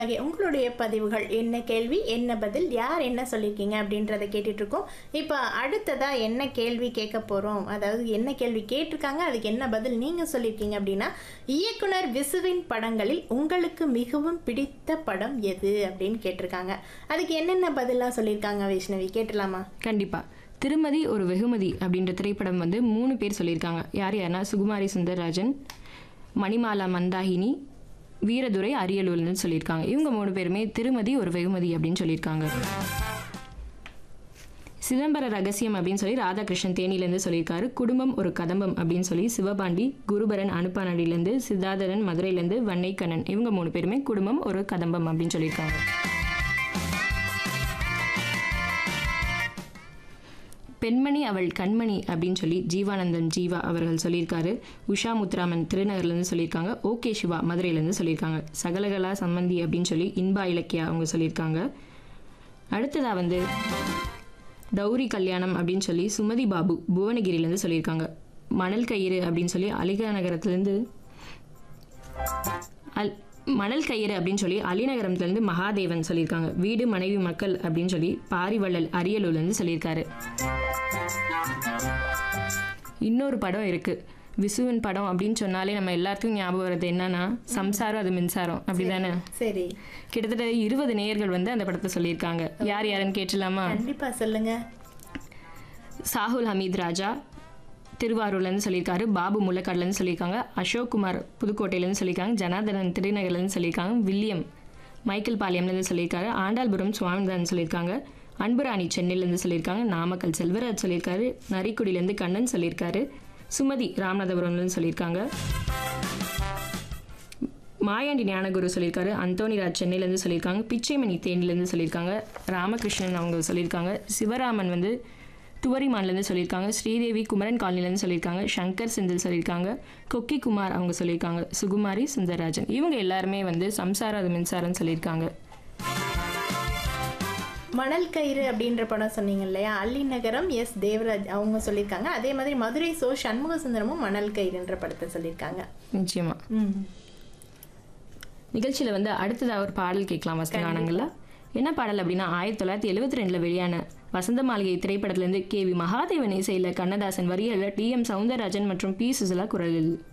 ஆகிய உங்களுடைய பதிவுகள் என்ன கேள்வி என்ன பதில் யார் என்ன சொல்லியிருக்கீங்க அப்படின்றத கேட்டுட்டு இருக்கோம் இப்போ அடுத்ததா என்ன கேள்வி கேட்க போறோம் அதாவது என்ன கேள்வி கேட்டிருக்காங்க அதுக்கு என்ன பதில் நீங்க சொல்லியிருக்கீங்க அப்படின்னா இயக்குனர் விசுவின் படங்களில் உங்களுக்கு மிகவும் பிடித்த படம் எது அப்படின்னு கேட்டிருக்காங்க அதுக்கு என்னென்ன பதிலாக சொல்லியிருக்காங்க வைஷ்ணவி கேட்டலாமா கண்டிப்பா திருமதி ஒரு வெகுமதி அப்படின்ற திரைப்படம் வந்து மூணு பேர் சொல்லியிருக்காங்க யார் யாருன்னா சுகுமாரி சுந்தரராஜன் மணிமாலா மந்தாகினி வீரதுரை அரியலூர்னு சொல்லியிருக்காங்க இவங்க மூணு பேருமே திருமதி ஒரு வெகுமதி அப்படின்னு சொல்லியிருக்காங்க சிதம்பர ரகசியம் அப்படின்னு சொல்லி ராதாகிருஷ்ணன் தேனியிலேருந்து சொல்லியிருக்காரு குடும்பம் ஒரு கதம்பம் அப்படின்னு சொல்லி சிவபாண்டி குருபரன் அனுப்பானடியிலேருந்து சித்தார்த்தரன் மதுரையிலேருந்து வன்னைக்கண்ணன் இவங்க மூணு பேருமே குடும்பம் ஒரு கதம்பம் அப்படின்னு சொல்லியிருக்காங்க பெண்மணி அவள் கண்மணி அப்படின்னு சொல்லி ஜீவானந்தன் ஜீவா அவர்கள் சொல்லியிருக்காரு உஷா முத்துராமன் திருநகர்லேருந்து சொல்லியிருக்காங்க ஓகே சிவா மதுரையிலேருந்து சொல்லியிருக்காங்க சகலகலா சம்மந்தி அப்படின்னு சொல்லி இன்பா இலக்கியா அவங்க சொல்லியிருக்காங்க அடுத்ததாக வந்து தௌரி கல்யாணம் அப்படின்னு சொல்லி சுமதி பாபு புவனகிரியிலேருந்து சொல்லியிருக்காங்க மணல் கயிறு அப்படின்னு சொல்லி அலிகா நகரத்துலேருந்து அல் மணல் கயிறு அப்படின்னு சொல்லி அலிநகரத்துலேருந்து மகாதேவன் சொல்லியிருக்காங்க வீடு மனைவி மக்கள் அப்படின்னு சொல்லி பாரிவள்ளல் அரியலூர்லேருந்து சொல்லியிருக்காரு இன்னொரு படம் இருக்கு விசுவன் படம் அப்படின்னு சொன்னாலே நம்ம எல்லாத்துக்கும் ஞாபகம் வருது என்னன்னா சம்சாரம் அது மின்சாரம் அப்படிதானே சரி கிட்டத்தட்ட இருபது நேயர்கள் வந்து அந்த படத்தை சொல்லியிருக்காங்க யார் யாருன்னு கேட்டலாமா கண்டிப்பா சொல்லுங்க சாகுல் ஹமீத் ராஜா திருவாரூர்லேருந்து சொல்லியிருக்காரு பாபு முள்ளக்காடுலேருந்து சொல்லியிருக்காங்க அசோக் குமார் புதுக்கோட்டையிலேருந்து சொல்லியிருக்காங்க ஜனார்தனன் திருநகர்லேருந்து சொல்லியிருக்காங்க வில்லியம் மைக்கேல் பாளையம்லேருந்து சொல்லியிருக்காரு ஆண்டாள்புரம் சுவாமிதான் சொல்லியிருக்காங்க அன்புராணி சென்னையிலேருந்து சொல்லியிருக்காங்க நாமக்கல் செல்வராஜ் சொல்லியிருக்காரு நரிக்குடியிலேருந்து கண்ணன் சொல்லியிருக்காரு சுமதி ராமநாதபுரம்லேருந்து சொல்லியிருக்காங்க மாயாண்டி ஞானகுரு சொல்லியிருக்காரு அந்தோனிராஜ் சென்னையிலேருந்து சொல்லியிருக்காங்க பிச்சைமணி தேனிலேருந்து சொல்லியிருக்காங்க ராமகிருஷ்ணன் அவங்க சொல்லியிருக்காங்க சிவராமன் வந்து துவரிமான்லேருந்து சொல்லியிருக்காங்க ஸ்ரீதேவி குமரன் காலனிலேருந்து சொல்லியிருக்காங்க சங்கர் செந்தில் சொல்லியிருக்காங்க கொக்கி குமார் அவங்க சொல்லியிருக்காங்க சுகுமாரி சுந்தரராஜன் இவங்க எல்லாருமே வந்து சம்சார அது மின்சாரம் சொல்லியிருக்காங்க மணல் கயிறு அப்படின்ற படம் சொன்னீங்க இல்லையா அள்ளி நகரம் எஸ் தேவராஜ் அவங்க சொல்லியிருக்காங்க அதே மாதிரி மதுரை சோ சண்முக சுந்தரமும் மணல் கயிறுன்ற படத்தை சொல்லியிருக்காங்க நிச்சயமா ம் நிகழ்ச்சியில் வந்து அடுத்ததாக ஒரு பாடல் கேட்கலாம் வசந்தகானங்களில் என்ன பாடல் அப்படின்னா ஆயிரத்தி தொள்ளாயிரத்தி எழுபத்தி ரெண்டில் வெளியான வசந்த மாளிகை திரைப்படத்திலேருந்து கே வி மகாதேவன் இசையில் கண்ணதாசன் வரிகளில் டி எம் சவுந்தரராஜன் மற்றும் பி சுசிலா குரலில்